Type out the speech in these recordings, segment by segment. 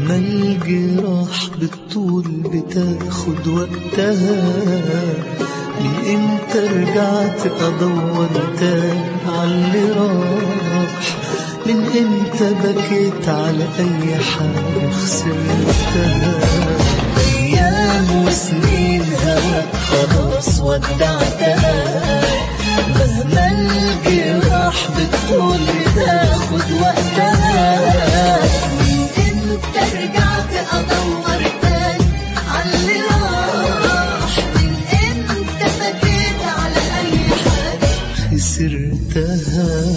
مهما الجراح بالطول بتاخد وقتها من امتى رجعت ادور تاني عاللي راح من امتى بكيت على اي حاجة خسرتها ايام وسنين هواك خلاص ودعتها مهما الجراح بتطول بتاخد وقتها من امتى رجعت ادور تاني عاللي راح من امتى بكيت على اي حاجه خسرتها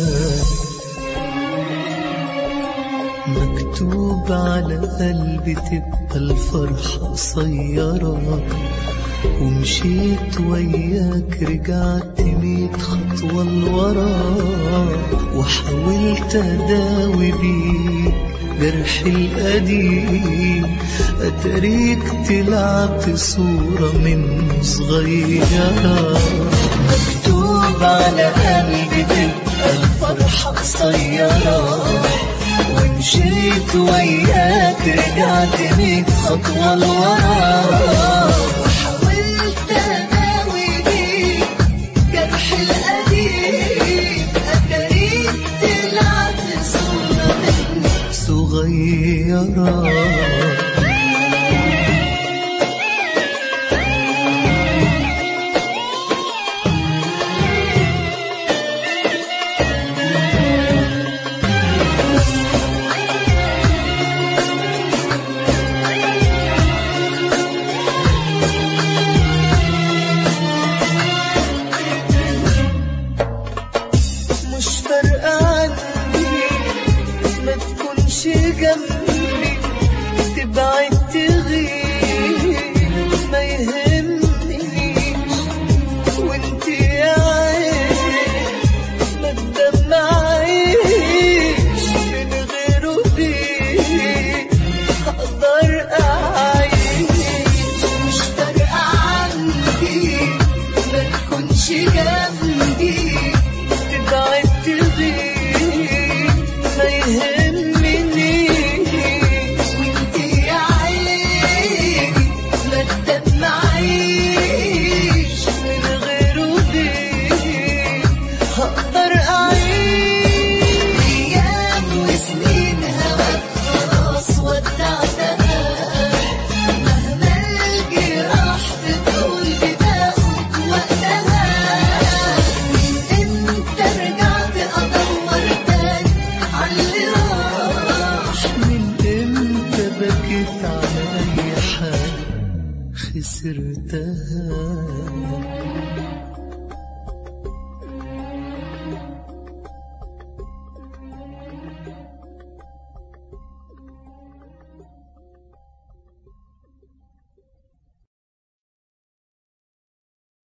مكتوب على قلبي تبقى الفرحة قصيرة ومشيت وياك رجعت ميت خطوة لورا وحاولت أداوي بيك جرحي القديم أتريك تلعب صورة من صغيرة مكتوب على قلبي تبقى الفرحة قصيرة ومشيت وياك رجعت ميت خطوة لورا حاولت اداوي بيك جرح القديم اتاريك تلعب صورة مني صغيرة مش فارقة عني ما تكونش جنبي تبعد تغيب ما يهمنيش وانت يا عيني ما تدمعيش من غيره بيه هقدر اعيش مش فارقة عندي ما تكونش جنبي تبعد تغيب ما يهمنيش وانت يا عيني ما تدمعيش من غيره بيه هقدر أعيش ايام وسنين هواك خلاص ودعتها مهما الجراح بتقول بتاخد وقتها من امتى رجعت ادور تاني عاللي راح من امتى بكيت على اي حاجة خسرتها